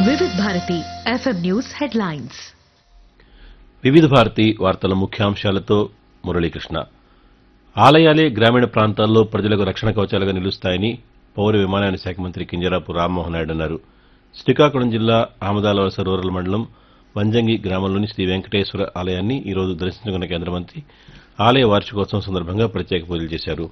వివిధ Bharati FM news headlines వివిధ భారతి వార్తల ముఖ్యాంశాలతో మురళీకృష్ణ ఆలయాలే గ్రామీణ ప్రాంతాల్లో ప్రజలకు రక్షణ కవచాలుగా నిలుస్తాయని పౌర విమానయాన శాఖ మంత్రి కింజరాపు రామ్మోహన్ నాయుడు అన్నారు శ్రీకాకుళం జిల్లా ఆమదాలవలస రూరల్ మండలం వంజంగి గ్రామంలోని శ్రీ వెంకటేశ్వర ఆలయాన్ని ఈరోజు దర్శించుకున్న కేంద్ర మంత్రి ఆలయ వార్షికోత్సవం సందర్భంగా ప్రత్యేక పూజలు చేశారు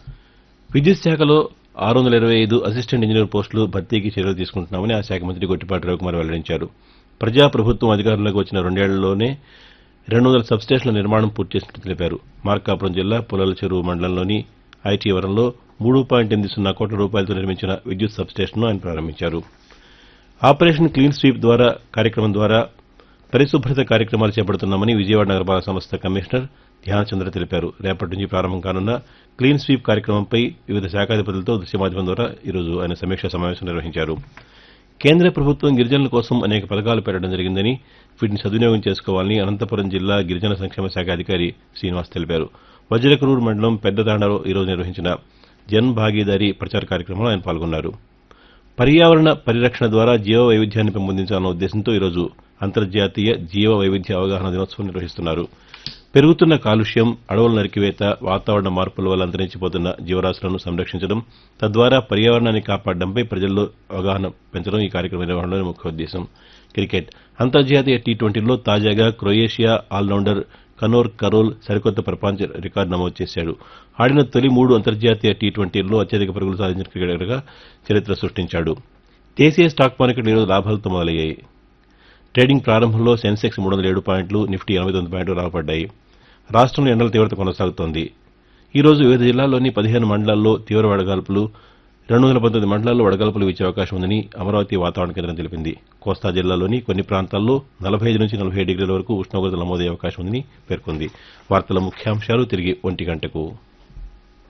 విద్యుత్ శాఖలో ఆరు వందల ఇరవై ఐదు అసిస్టెంట్ ఇంజనీర్ పోస్టులు భర్తీకి చర్యలు తీసుకుంటున్నామని ఆ శాఖ మంత్రి గొట్టిపాటి రవికుమార్ వెల్లడించారు ప్రజాప్రభుత్వం అధికారంలోకి వచ్చిన రెండేళ్లలోనే రెండు వందల సబ్స్టేషన్ల నిర్మాణం పూర్తి చేసినట్టు తెలిపారు మార్కాపురం జిల్లా పుల్లల చెరువు మండలంలోని ఐటీవరంలో మూడు పాయింట్ ఎనిమిది సున్నా కోట్ల రూపాయలతో నిర్మించిన విద్యుత్ సబ్స్టేషన్ను ఆయన ప్రారంభించారు ఆపరేషన్ క్లీన్ స్వీప్ ద్వారా కార్యక్రమం ద్వారా పరిశుభ్రత కార్యక్రమాలు చేపడుతున్నామని విజయవాడ నగరపాలక సంస్థ కమిషనర్ ధ్యానచంద్ర తెలిపారు రేపటి నుంచి ప్రారంభం కానున్న క్లీన్ స్వీప్ కార్యక్రమంపై వివిధ శాఖాధిపతులతో దృశ్య మాధ్యమం ద్వారా ఈరోజు ఆయన సమీక్షా సమావేశం నిర్వహించారు కేంద్ర ప్రభుత్వం గిరిజనుల కోసం అనేక పథకాలు పెట్టడం జరిగిందని వీటిని సద్వినియోగం చేసుకోవాలని అనంతపురం జిల్లా గిరిజన సంక్షేమ శాఖ అధికారి శ్రీనివాస్ తెలిపారు వజ్రకరూరు మండలం పెద్దతాండలో ఈరోజు నిర్వహించిన జన్ భాగీదారీ ప్రచార కార్యక్రమంలో ఆయన పాల్గొన్నారు పర్యావరణ పరిరక్షణ ద్వారా జీవ వైవిధ్యాన్ని పెంపొందించాలన్న ఉద్దేశంతో ఈరోజు అంతర్జాతీయ జీవ వైవిధ్య అవగాహన దినోత్సవం నిర్వహిస్తున్నారు పెరుగుతున్న కాలుష్యం అడవుల నరికివేత వాతావరణ మార్పుల వల్ల అంతరించిపోతున్న జీవరాశులను సంరక్షించడం తద్వారా పర్యావరణాన్ని కాపాడడంపై ప్రజల్లో అవగాహన పెంచడం ఈ కార్యక్రమం నిర్వహణలోని ముఖ్య ఉద్దేశం క్రికెట్ అంతర్జాతీయ టీ ట్వంటీలో తాజాగా క్రొయేషియా ఆల్రౌండర్ కనోర్ కరోల్ సరికొత్త ప్రపంచ రికార్డు నమోదు చేశాడు ఆడిన తొలి మూడు అంతర్జాతీయ టీ ట్వంటీల్లో అత్యధిక పరుగులు సాధించిన క్రికెటర్గా చరిత్ర సృష్టించాడు దేశీయ స్టాక్ మార్కెట్లు ఈరోజు లాభాలతో మొదలయ్యాయి ట్రేడింగ్ ప్రారంభంలో సెన్సెక్స్ మూడు వందల ఏడు పాయింట్లు నిఫ్టీ ఎనభై తొమ్మిది పాయింట్లు లాభపడ్డాయి రాష్ట్రంలో ఎండల తీవ్రత కొనసాగుతోంది ఈ రోజు వివిధ జిల్లాల్లోని పదిహేను మండలాల్లో తీవ్ర వడగాల్పులు రెండు వందల పంతొమ్మిది మండలాల్లో వడగాల్పులు వీచే అవకాశం ఉందని అమరావతి వాతావరణ కేంద్రం తెలిపింది కోస్తా జిల్లాలోని కొన్ని ప్రాంతాల్లో నలభై ఐదు నుంచి నలభై డిగ్రీల వరకు ఉష్ణోగ్రతలు నమోదయ్యే అవకాశం ఉందని పేర్కొంది వార్తల ముఖ్యాంశాలు తిరిగి ఒంటి గంటకు